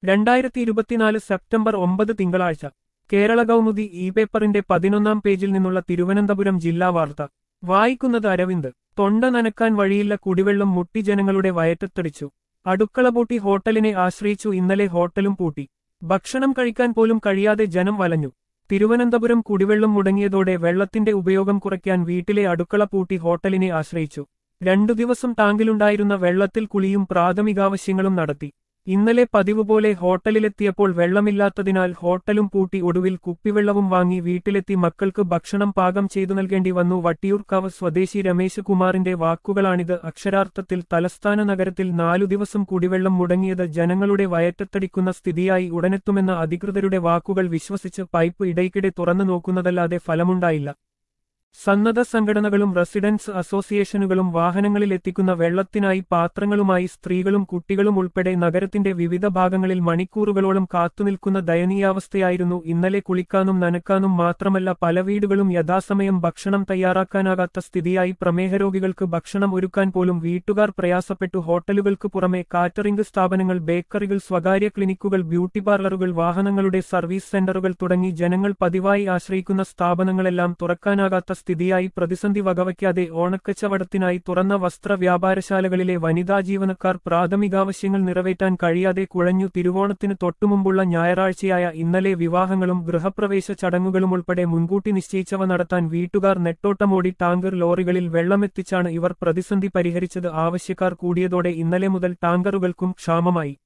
രണ്ടായിരത്തി ഇരുപത്തിനാല് സെപ്റ്റംബർ ഒമ്പത് തിങ്കളാഴ്ച കേരള കൗമുദി ഇ പേപ്പറിന്റെ പതിനൊന്നാം പേജിൽ നിന്നുള്ള തിരുവനന്തപുരം ജില്ലാ വാർത്ത വായിക്കുന്നത് അരവിന്ദ് തൊണ്ട നനക്കാൻ വഴിയില്ല കുടിവെള്ളം മുട്ടി ജനങ്ങളുടെ വയറ്റത്തടിച്ചു അടുക്കള പൂട്ടി ഹോട്ടലിനെ ആശ്രയിച്ചു ഇന്നലെ ഹോട്ടലും പൂട്ടി ഭക്ഷണം കഴിക്കാൻ പോലും കഴിയാതെ ജനം വലഞ്ഞു തിരുവനന്തപുരം കുടിവെള്ളം മുടങ്ങിയതോടെ വെള്ളത്തിന്റെ ഉപയോഗം കുറയ്ക്കാൻ വീട്ടിലെ അടുക്കള പൂട്ടി ഹോട്ടലിനെ ആശ്രയിച്ചു രണ്ടു ദിവസം ടാങ്കിലുണ്ടായിരുന്ന വെള്ളത്തിൽ കുളിയും പ്രാഥമികാവശ്യങ്ങളും നടത്തി ഇന്നലെ പതിവ് പോലെ ഹോട്ടലിലെത്തിയപ്പോൾ വെള്ളമില്ലാത്തതിനാൽ ഹോട്ടലും പൂട്ടി ഒടുവിൽ കുപ്പിവെള്ളവും വാങ്ങി വീട്ടിലെത്തി മക്കൾക്ക് ഭക്ഷണം പാകം ചെയ്തു നൽകേണ്ടി വന്നു വട്ടിയൂർക്കാവ് സ്വദേശി രമേശ് കുമാറിന്റെ വാക്കുകളാണിത് അക്ഷരാർത്ഥത്തിൽ തലസ്ഥാന നഗരത്തിൽ നാലു ദിവസം കുടിവെള്ളം മുടങ്ങിയത് ജനങ്ങളുടെ വയറ്റത്തടിക്കുന്ന സ്ഥിതിയായി ഉടനെത്തുമെന്ന അധികൃതരുടെ വാക്കുകൾ വിശ്വസിച്ച് പൈപ്പ് ഇടയ്ക്കിടെ തുറന്നു നോക്കുന്നതല്ലാതെ ഫലമുണ്ടായില്ല സന്നദ്ധ സംഘടനകളും റെസിഡൻസ് അസോസിയേഷനുകളും വാഹനങ്ങളിൽ എത്തിക്കുന്ന വെള്ളത്തിനായി പാത്രങ്ങളുമായി സ്ത്രീകളും കുട്ടികളും ഉൾപ്പെടെ നഗരത്തിന്റെ വിവിധ ഭാഗങ്ങളിൽ മണിക്കൂറുകളോളം കാത്തുനിൽക്കുന്ന ദയനീയാവസ്ഥയായിരുന്നു ഇന്നലെ കുളിക്കാനും നനക്കാനും മാത്രമല്ല പല വീടുകളും യഥാസമയം ഭക്ഷണം തയ്യാറാക്കാനാകാത്ത സ്ഥിതിയായി പ്രമേഹരോഗികൾക്ക് ഭക്ഷണം ഒരുക്കാൻ പോലും വീട്ടുകാർ പ്രയാസപ്പെട്ടു ഹോട്ടലുകൾക്ക് പുറമെ കാറ്ററിംഗ് സ്ഥാപനങ്ങൾ ബേക്കറികൾ സ്വകാര്യ ക്ലിനിക്കുകൾ ബ്യൂട്ടി പാർലറുകൾ വാഹനങ്ങളുടെ സർവീസ് സെന്ററുകൾ തുടങ്ങി ജനങ്ങൾ പതിവായി ആശ്രയിക്കുന്ന സ്ഥാപനങ്ങളെല്ലാം തുറക്കാനാകാത്ത സ്ഥിതിയായി പ്രതിസന്ധി വകവയ്ക്കാതെ ഓണക്കച്ചവടത്തിനായി തുറന്ന വസ്ത്ര വ്യാപാരശാലകളിലെ വനിതാ ജീവനക്കാർ പ്രാഥമികാവശ്യങ്ങൾ നിറവേറ്റാൻ കഴിയാതെ കുഴഞ്ഞു തിരുവോണത്തിന് തൊട്ടുമുമ്പുള്ള ഞായറാഴ്ചയായ ഇന്നലെ വിവാഹങ്ങളും ഗൃഹപ്രവേശ ചടങ്ങുകളും ഉൾപ്പെടെ മുൻകൂട്ടി നിശ്ചയിച്ചവ നടത്താൻ വീട്ടുകാർ നെട്ടോട്ടമോടി ടാങ്കർ ലോറികളിൽ വെള്ളമെത്തിച്ചാണ് ഇവർ പ്രതിസന്ധി പരിഹരിച്ചത് ആവശ്യക്കാർ കൂടിയതോടെ ഇന്നലെ മുതൽ ടാങ്കറുകൾക്കും ക്ഷാമമായി